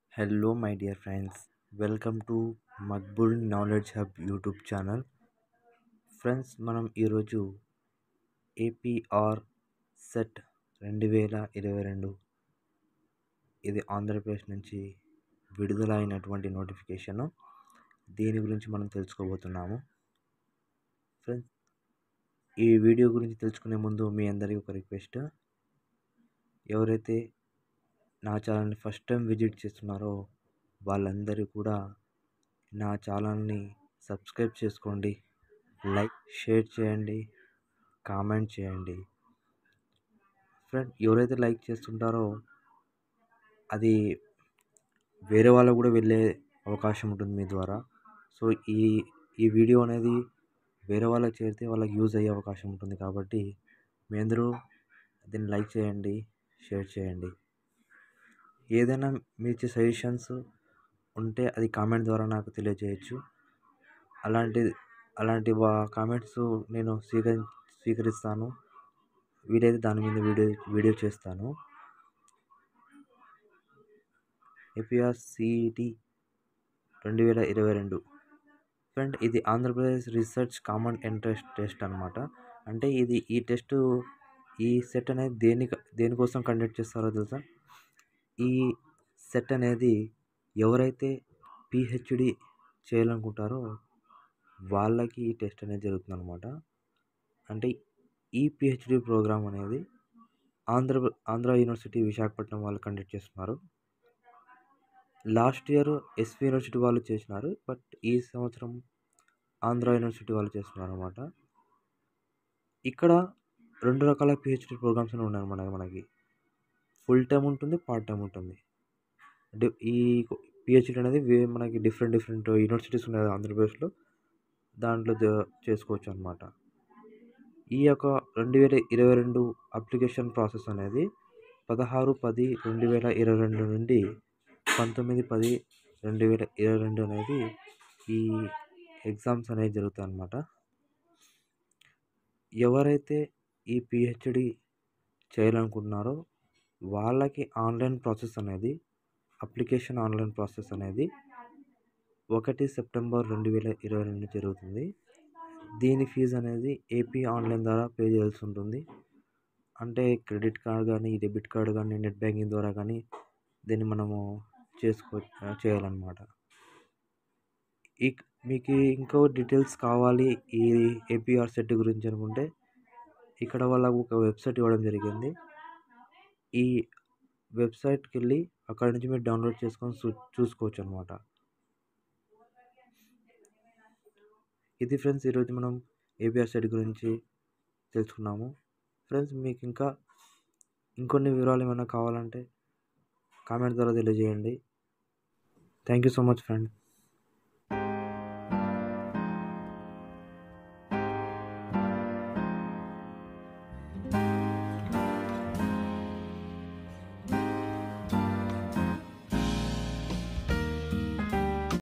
Hello, my dear friends. Welcome to Maqbool knowledge hub YouTube channel friends మనం ఈరోజు APR set రెండు వేల ఇరవై రెండు ఇది ఆంధ్రప్రదేశ్ నుంచి విడుదల అయినటువంటి నోటిఫికేషను దీని గురించి మనం తెలుసుకోబోతున్నాము ఫ్రెండ్స్ ఈ వీడియో గురించి తెలుసుకునే ముందు మీ అందరికీ ఒక రిక్వెస్ట్ ఎవరైతే నా ఛానల్ని ఫస్ట్ టైం విజిట్ చేస్తున్నారో వాళ్ళందరూ కూడా నా ఛానల్ని సబ్స్క్రైబ్ చేసుకోండి లైక్ షేర్ చేయండి కామెంట్ చేయండి ఫ్రెండ్ ఎవరైతే లైక్ చేస్తుంటారో అది వేరే వాళ్ళకు కూడా వెళ్ళే అవకాశం ఉంటుంది మీ ద్వారా సో ఈ ఈ వీడియో అనేది వేరే వాళ్ళకి చేరితే వాళ్ళకి యూజ్ అయ్యే అవకాశం ఉంటుంది కాబట్టి మీ అందరూ దీన్ని లైక్ చేయండి షేర్ చేయండి ఏదైనా మీ ఇచ్చే సజెషన్స్ ఉంటే అది కామెంట్ ద్వారా నాకు తెలియజేయచ్చు అలాంటి అలాంటి వా కామెంట్స్ నేను స్వీకరి స్వీకరిస్తాను వీలైతే దాని మీద వీడియో వీడియో చేస్తాను ఏపీఆర్ సిఈటి రెండు వేల ఇరవై రెండు ఫ్రెండ్ ఇది Andhra Pradesh research common entrance test అనమాట అంటే ఇది ఈ టెస్ట్ ఈ సెట్ అనేది దేని దేనికోసం కండక్ట్ చేస్తారో తెలుసా ఈ సెట్ అనేది ఎవరైతే పిహెచ్డి చేయాలనుకుంటారో వాళ్ళకి ఈ టెస్ట్ అనేది జరుగుతుంది అనమాట అంటే ఈ పిహెచ్డి ప్రోగ్రామ్ అనేది ఆంధ్ర ఆంధ్ర యూనివర్సిటీ విశాఖపట్నం వాళ్ళు కండక్ట్ చేస్తున్నారు లాస్ట్ ఇయర్ ఎస్వి యూనివర్సిటీ వాళ్ళు చేసినారు బట్ ఈ సంవత్సరం ఆంధ్ర యూనివర్సిటీ వాళ్ళు చేస్తున్నారు అనమాట ఇక్కడ రెండు రకాల పిహెచ్డి ప్రోగ్రామ్స్ ఉన్నాయి మనకి మనకి ఫుల్ టైం ఉంటుంది పార్ట్ టైం ఉంటుంది అంటే ఈ పిహెచ్డి అనేది వే మనకి డిఫరెంట్ డిఫరెంట్ యూనివర్సిటీస్ ఉన్నాయి ఆంధ్రప్రదేశ్లో దాంట్లో చేసుకోవచ్చు అనమాట ఈ యొక్క రెండు వేల ఇరవై రెండు అప్లికేషన్ ప్రాసెస్ అనేది పదహారు పది రెండు వేల ఇరవై రెండు నుండి పంతొమ్మిది పది రెండు వేల ఇరవై రెండు అనేది ఈ ఎగ్జామ్స్ అనేవి జరుగుతాయి అన్నమాట ఎవరైతే ఈ పిహెచ్డి చేయాలనుకుంటున్నారో వాళ్ళకి ఆన్లైన్ ప్రాసెస్ అనేది అప్లికేషన్ ఆన్లైన్ ప్రాసెస్ అనేది ఒకటి సెప్టెంబర్ రెండు వేల ఇరవై రెండు జరుగుతుంది దీని ఫీజు అనేది ఏపీ ఆన్లైన్ ద్వారా పే చేయాల్సి ఉంటుంది అంటే క్రెడిట్ కార్డ్ కానీ డెబిట్ కార్డ్ కానీ నెట్ బ్యాంకింగ్ ద్వారా కానీ దీన్ని మనము చేసుకో చేయాలన్నమాట ఈ మీకు ఇంకో డీటెయిల్స్ కావాలి ఈ ఏపీఆర్ సెట్ గురించి అనుకుంటే ఇక్కడ వాళ్ళకు ఒక వెబ్సైట్ ఇవ్వడం జరిగింది ఈ వెబ్సైట్కి వెళ్ళి అక్కడ నుంచి మీరు డౌన్లోడ్ చేసుకొని చూసుకోవచ్చు అనమాట ఇది ఫ్రెండ్స్ ఈరోజు మనం ఏపీఆర్ సెట్ గురించి తెలుసుకున్నాము ఫ్రెండ్స్ మీకు ఇంకా ఇంకొన్ని వివరాలు ఏమైనా కావాలంటే కామెంట్ ద్వారా తెలియజేయండి thank you so much friend